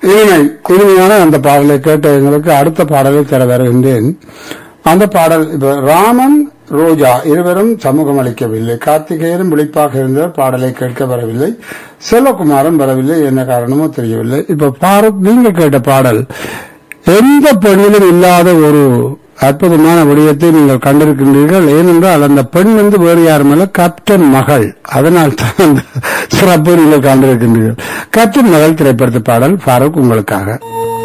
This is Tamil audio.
இனிமை இனிமையான அந்த பாடலை கேட்ட எங்களுக்கு அடுத்த பாடலை தர வருகின்றேன் அந்த பாடல் இப்ப ராமன் ரோஜா இருவரும் சமூகம் அளிக்கவில்லை கார்த்திகேயனும் விழிப்பாக இருந்த பாடலை கேட்க வரவில்லை செல்வகுமாரன் வரவில்லை என்ன காரணமோ தெரியவில்லை இப்ப பாரத் நீங்க கேட்ட பாடல் எந்த பெண்ணிலும் இல்லாத ஒரு அற்புதமான விடயத்தை நீங்கள் கண்டிருக்கின்றீர்கள் ஏனென்றால் அந்த பெண் வந்து வேறு யாரும் அல்ல கேப்டன் மகள் அதனால் தான் அந்த சிறப்பு நீங்கள் கண்டிருக்கின்றீர்கள் கேப்டன் மகள் திரைப்படத்து பாடல் ஃபாரூக் உங்களுக்காக